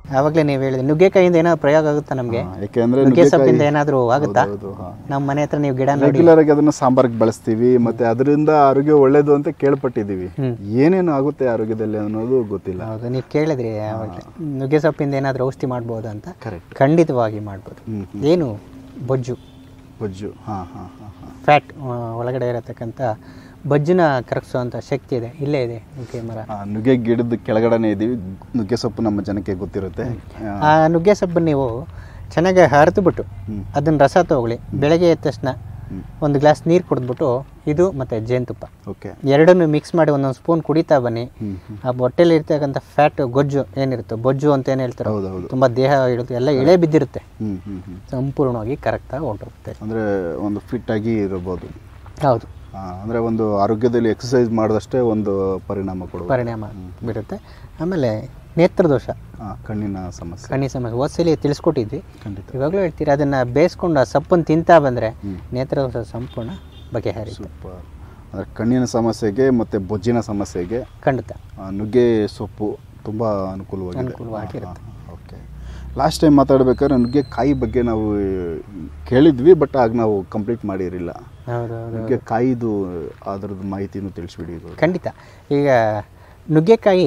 ಆವಾಗಲೇ ನೀವು ಹೇಳಿದ್ರಿ ನುಗ್ಗೆಕಾಯಿಂದ ಏನಾದ್ರು ಪ್ರಯೋಗ ಆಗುತ್ತಾ ನಮಗೆ ಹಾ, ಯಾಕೆಂದ್ರೆ ನುಗ್ಗೆ ಸೊಪ್ಪಿಂದ ಏನಾದರೂ ಆಗುತ್ತಾ ಹೌದು ಹಾ ನಮ್ಮ ಮನೆ ಹತ್ರ ನೀವು ಗಿಡ ನೋಡಿ ರೆಗ್ಯುಲರ್ ಆಗಿ ಅದನ್ನ ಸಾಂಬಾರ್ಗೆ ಬಳಸ್ತೀವಿ ಮತ್ತೆ ಅದರಿಂದ ಆರೋಗ್ಯ ಒಳ್ಳೇದು ಅಂತ ಕೇಳ್ಪಟ್ಟಿದ್ದೀವಿ ಏನೇನು ಆಗುತ್ತೆ ಆರೋಗ್ಯದಲ್ಲಿ ಅನ್ನೋದು ಗೊತ್ತಿಲ್ಲ ಹೌದು ನೀವು ಕೇಳಿದ್ರಿ ಆವಾಗಲೇ ನುಗ್ಗೆ ಸೊಪ್ಪಿಂದ ಏನಾದರೂ ಔಷಧಿ ಮಾಡ್ಬೋದು ಅಂತ ಕರೆಕ್ಟ್ ಖಂಡಿತವಾಗಿ ಮಾಡ್ಬೋದು ಹ್ಮ್ ಏನು ಬೊಜ್ಜು ಬೊಜ್ಜು ಹಾ ಹಾ ಹಾ ಹಾ ಫ್ಯಾಟ್ ಒಳಗಡೆ ಇರತಕ್ಕಂಥ ಬೊಜ್ಜನ್ನ ಕರಗಿಸುವಂಥ ಶಕ್ತಿ ಇದೆ ಇಲ್ಲೇ ಇದೆ ನುಗ್ಗೆ ಮರ ಆ, ನುಗ್ಗೆ ಗಿಡದ ಕೆಳಗಡೆನೆ ಇದೀವಿ ನುಗ್ಗೆ ಸೊಪ್ಪು ನಮ್ಮ ಜನಕ್ಕೆ ಗೊತ್ತಿರುತ್ತೆ ಆ, ಆ ನುಗ್ಗೆ ಸೊಪ್ಪನ್ನು ನೀವು ಚೆನ್ನಾಗಿ ಹರಿದುಬಿಟ್ಟು ಹ್ಮ್. ಅದನ್ನ ರಸ ತಗೊಳ್ಳಿ ಬೆಳಗ್ಗೆ ಎದ್ದ ತಕ್ಷಣ ಒಂದು ಗ್ಲಾಸ್ ನೀರು ಕುಡಿದ್ಬಿಟ್ಟು ಇದು ಮತ್ತು ಜೇನುತುಪ್ಪ ಓಕೆ ಎರಡನ್ನು ಮಿಕ್ಸ್ ಮಾಡಿ ಒಂದೊಂದು ಸ್ಪೂನ್ ಕುಡಿತಾ ಬನ್ನಿ ಹ್ಮ್ ಹ್ಮ್. ಆ ಹೊಟ್ಟೆಲಿ ಇರ್ತಕ್ಕಂಥ ಫ್ಯಾಟ್ ಗೊಜ್ಜು ಏನಿರುತ್ತೋ ಬೊಜ್ಜು ಅಂತ ಏನು ಹೇಳ್ತಾರೆ ಹೌದು ಹೌದು ತುಂಬ ದೇಹ ಇರುತ್ತೆ ಎಲ್ಲ ಎಳೆ ಬಿದ್ದಿರುತ್ತೆ ಹ್ಮ್ ಹ್ಮ್ ಹ್ಮ್ ಸಂಪೂರ್ಣವಾಗಿ ಕರೆಕ್ಟಾಗಿ ಹೊರಟೋಗುತ್ತೆ ಅಂದ್ರೆ ಒಂದು ಫಿಟ್ ಆಗಿ ಇರಬಹುದು ಹೌದು ಆ, ಅಂದ್ರೆ ಒಂದು ಆರೋಗ್ಯದಲ್ಲಿ ಎಕ್ಸಸೈಸ್ ಮಾಡಿದಷ್ಟೇ ಒಂದು ಪರಿಣಾಮ ಕೊಡುವ ಪರಿಣಾಮ ಬೀರುತ್ತೆ ಆಮೇಲೆ ನೇತ್ರದೋಷ ಆ, ಕಣ್ಣಿನ ಸಮಸ್ಯೆ ಕಣ್ಣಿ ಸಮಸ್ಯೆ ಓದ್ಸಲಿ ತಿಳಿಸ್ಕೊಟ್ಟಿದ್ವಿ ಖಂಡಿತ ಇವಾಗಲೂ ಹೇಳ್ತೀರಿ ಅದನ್ನು ಬೇಯಿಸ್ಕೊಂಡು ಆ ಸಪ್ಪನ್ನು ತಿಂತಾ ಬಂದರೆ ನೇತ್ರದೋಷ ಸಂಪೂರ್ಣ ಬಗೆಹರಿಯುತ್ತೆ ಸೂಪರ್ ಅಂದ್ರೆ ಕಣ್ಣಿನ ಸಮಸ್ಯೆಗೆ ಮತ್ತೆ ಬೊಜ್ಜಿನ ಸಮಸ್ಯೆಗೆ ಖಂಡಿತ ಆ, ನುಗ್ಗೆ ಸೊಪ್ಪು ತುಂಬಾ ಅನುಕೂಲವಾಗಿದೆ ಅನುಕೂಲವಾಗಿರುತ್ತೆ. ಓಕೆ ಲಾಸ್ಟ್ ಟೈಮ್ ಮಾತಾಡ್ಬೇಕಾದ್ರೆ ನುಗ್ಗೆ ಕಾಯಿ ಬಗ್ಗೆ ನಾವು ಕೇಳಿದ್ವಿ ಬಟ್ ಆಗ ನಾವು ಕಂಪ್ಲೀಟ್ ಮಾಡಿರಲಿಲ್ಲ ಹೌದು ಹೌದು ನುಗ್ಗೆ ಕಾಯಿದು ಅದರದ್ದು ಮಾಹಿತಿನೂ ತಿಳಿಸ್ಬಿಡಿ ಇದು ಖಂಡಿತ ಈಗ ನುಗ್ಗೆಕಾಯಿ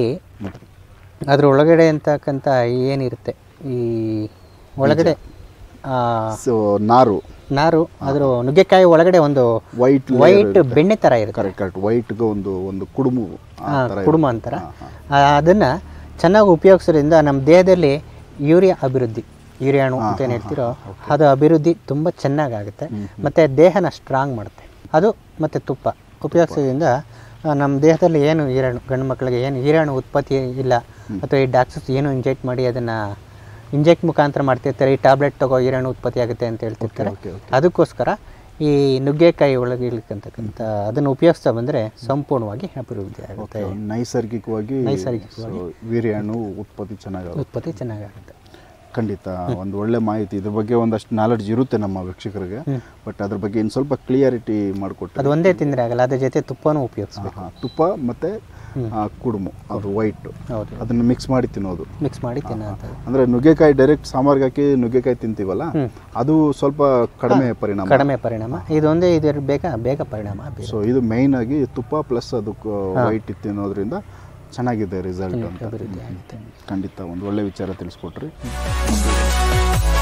ಅದ್ರ ಒಳಗಡೆ ಅಂತಕ್ಕಂಥ ಏನಿರುತ್ತೆ ಈ ಒಳಗಡೆ ಆ, ಸೊ ನಾರು ನಾರು ಅದ್ರ ನುಗ್ಗೆಕಾಯಿ ಒಳಗಡೆ ಒಂದು ವೈಟ್ ವೈಟ್ ಬೆಣ್ಣೆ ಥರ ಇರುತ್ತೆ ಕರೆಕ್ಟ್ ಕರೆಕ್ಟ್ ವೈಟ್ಗೆ ಒಂದು ಒಂದು ಕುಡುಮು ಆ ಆ, ಥರ ಕುಡುಮ ಅಂತಾರ ಅದನ್ನು ಚೆನ್ನಾಗಿ ಉಪಯೋಗಿಸೋದ್ರಿಂದ ನಮ್ಮ ದೇಹದಲ್ಲಿ ಯೂರಿಯಾ ಅಭಿವೃದ್ಧಿ ಯೂರಿಯಾಣು ಅಂತ ಏನು ಹೇಳ್ತೀರೋ ಅದು ಅಭಿವೃದ್ಧಿ ತುಂಬ ಚೆನ್ನಾಗಾಗುತ್ತೆ ಮತ್ತು ದೇಹನ ಸ್ಟ್ರಾಂಗ್ ಮಾಡುತ್ತೆ ಅದು ಮತ್ತು ತುಪ್ಪ ಉಪಯೋಗಿಸೋದ್ರಿಂದ ಆ, ನಮ್ಮ ದೇಹದಲ್ಲಿ ಏನು ಹೀರಾಣು ಗಂಡು ಮಕ್ಕಳಿಗೆ ಏನು ಹೀರಾಣು ಉತ್ಪತ್ತಿ ಇಲ್ಲ ಅಥವಾ ಈ ಡಾಕ್ಟರ್ಸ್ ಏನು ಇಂಜೆಕ್ಟ್ ಮಾಡಿ ಅದನ್ನು ಇಂಜೆಕ್ಟ್ ಮುಖಾಂತರ ಮಾಡ್ತಿರ್ತಾರೆ ಈ ಟ್ಯಾಬ್ಲೆಟ್ ತಗೋ ಹೀರಾಣು ಉತ್ಪತ್ತಿ ಆಗುತ್ತೆ ಅಂತ ಹೇಳ್ತಿರ್ತಾರೆ ಓಕೆ ಅದಕ್ಕೋಸ್ಕರ ಈ ನುಗ್ಗೆಕಾಯಿ ಒಳಗೆ ಇರ್ತಕ್ಕಂಥ ಅದನ್ನು ಉಪಯೋಗಿಸ್ತಾ ಬಂದರೆ ಸಂಪೂರ್ಣವಾಗಿ ಅಭಿವೃದ್ಧಿ ಆಗುತ್ತೆ ನೈಸರ್ಗಿಕವಾಗಿ ನೈಸರ್ಗಿಕವಾಗಿ. ಸೊ, ವೀರ್ಯಾಣು ಉತ್ಪತ್ತಿ ಚೆನ್ನಾಗುತ್ತೆ ಉತ್ಪತ್ತಿ ಚೆನ್ನಾಗಾಗುತ್ತೆ ಖಂಡಿತ ಒಂದು ಒಳ್ಳೆ ಮಾಹಿತಿ ಇದ್ರ ಬಗ್ಗೆ ಒಂದಷ್ಟು ನಾಲೆಡ್ಜ್ ಇರುತ್ತೆ ನಮ್ಮ ವೀಕ್ಷಕರಿಗೆ ಬಟ್ ಅದ್ರ ಬಗ್ಗೆ ಇನ್ನು ಸ್ವಲ್ಪ ಕ್ಲಿಯರಿಟಿ ಮಾಡಿಕೊಟ್ಟೆ ಅದು ಒಂದೇ ತಿಂದರೆ ಆಗಲ್ಲ ಅದ್ರ ಜೊತೆ ತುಪ್ಪನೂ ಉಪಯೋಗಿಸ್ಬೇಕು ತುಪ್ಪ ಮತ್ತೆ ಆ, ಕುಡುಮು ಅದು ವೈಟ್ ಹೌದು ಅದನ್ನ ಮಿಕ್ಸ್ ಮಾಡಿ ತಿನ್ನೋದು ಮಿಕ್ಸ್ ಮಾಡಿ ತಿನ್ನೋದು ಅಂದ್ರೆ ನುಗ್ಗೆಕಾಯಿ ಡೈರೆಕ್ಟ್ ಸಾಂಬಾರ್ಗೆ ಹಾಕಿ ನುಗ್ಗೆಕಾಯಿ ತಿಂತೀವಲ್ಲ ಅದು ಸ್ವಲ್ಪ ಕಡಿಮೆ ಪರಿಣಾಮ ಕಡಿಮೆ ಪರಿಣಾಮ ಇದೊಂದೇ ಇದು ಬೇಗ ಬೇಗ ಪರಿಣಾಮ ಬೀರುತ್ತೆ. ಸೊ ಇದು ಮೈನ್ ಆಗಿ ತುಪ್ಪ ಪ್ಲಸ್ ಅದು ವೈಟ್ ತಿನ್ನೋದ್ರಿಂದ ಚೆನ್ನಾಗಿದೆ ರಿಸಲ್ಟ್ ಅಂತ ಅಭಿವೃದ್ಧಿ ಆಗುತ್ತೆ ಖಂಡಿತ ಒಂದು ಒಳ್ಳೆ ವಿಚಾರ ತಿಳಿಸ್ಕೊಟ್ರಿ